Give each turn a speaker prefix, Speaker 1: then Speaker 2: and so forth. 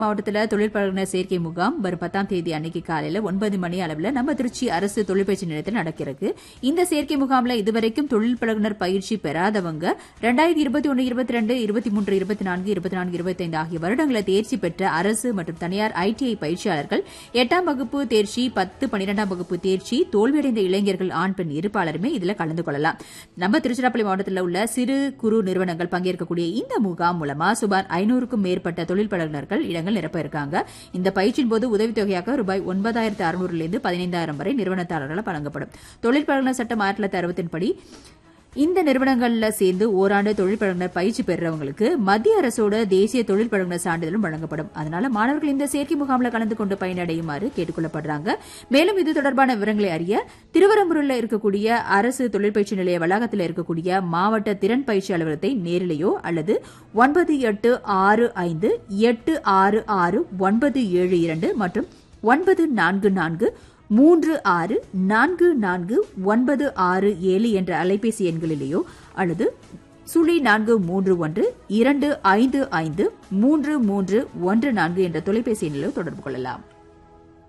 Speaker 1: மாவட்டத்தில் தொழிற்பழகினர் சேர்க்கை முகாம் வரும் பத்தாம் தேதி அன்னைக்கு காலையில ஒன்பது மணி அளவில் நம்ம திருச்சி அரசு தொழிற்பயிற்சி நிலையத்தில் நடக்கிறது இந்த சேர்க்கை முகாம்ல இதுவரைக்கும் தொழில் பழகுனர் பயிற்சி பெறாதவங்க ரெண்டாயிரத்தி இருபத்தி ஒன்று இருபத்தி ரெண்டு இருபத்தி மூன்று இருபத்தி நான்கு இருபத்தி நான்கு இருபத்தைந்து ஆகிய வருடங்களை தேர்ச்சி பெற்ற அரசு மற்றும் தனியார் ஐடிஐ பயிற்சியாளர்கள் எட்டாம் வகுப்பு தேர்ச்சி பத்து பன்னிரெண்டாம் வகுப்பு தேர்ச்சி தோல்வியடைந்த இளைஞர்கள் ஆண் பெண் இருப்பாளருமே இதுல கலந்து கொள்ளலாம் நம்ம திருச்சிராப்பள்ளி மாவட்டத்தில் உள்ள சிறு குறு நிறுவனங்கள் பங்கேற்கக்கூடிய இந்த முகாம் மூலமா சுமார் ஐநூறுக்கும் மேற்பட்ட தொழில் பழகுனர்கள் இடங்கள் நிரப்ப இருக்காங்க இந்த பயிற்சியின் போது உதவித்தொகையாக ரூபாய் ஒன்பதாயிரத்து அறுநூறுலேருந்து பதினைந்தாயிரம் வரை நிறுவனத்தாளர்களால் வழங்கப்படும் தொழில் பழகுனர் சட்டம் ஆயிரத்தி தொள்ளாயிரத்தி அறுபத்தின்படி இந்த நிறுவனங்கள்ல சேர்ந்து ஓராண்டு தொழில் பழகுனர் பயிற்சி பெறுறவங்களுக்கு மத்திய அரசோட தேசிய தொழில் பழகுனர் சான்றிதழும் வழங்கப்படும் அதனால மாணவர்கள் இந்த சேர்க்கை முகாம்ல கலந்து கொண்டு பயனடையுமாறு கேட்டுக்கொள்ளப்படுறாங்க மேலும் இது தொடர்பான விவரங்களை அறிய திருவரம்பூரில் இருக்கக்கூடிய அரசு தொழில் பயிற்சி நிலைய வளாகத்தில் இருக்கக்கூடிய மாவட்ட திறன் பயிற்சி அலுவலகத்தை நேரிலேயோ அல்லது ஒன்பது எட்டு ஆறு ஐந்து எட்டு ஆறு ஆறு ஒன்பது ஏழு இரண்டு மற்றும் ஒன்பது நான்கு நான்கு மூன்று ஆறு நான்கு நான்கு ஒன்பது ஆறு ஏழு என்ற அலைபேசி எண்களிலேயோ அல்லது சுழி நான்கு மூன்று ஒன்று இரண்டு ஐந்து ஐந்து மூன்று மூன்று ஒன்று நான்கு என்ற தொலைபேசி எண்ணிலோ தொடர்பு கொள்ளலாம்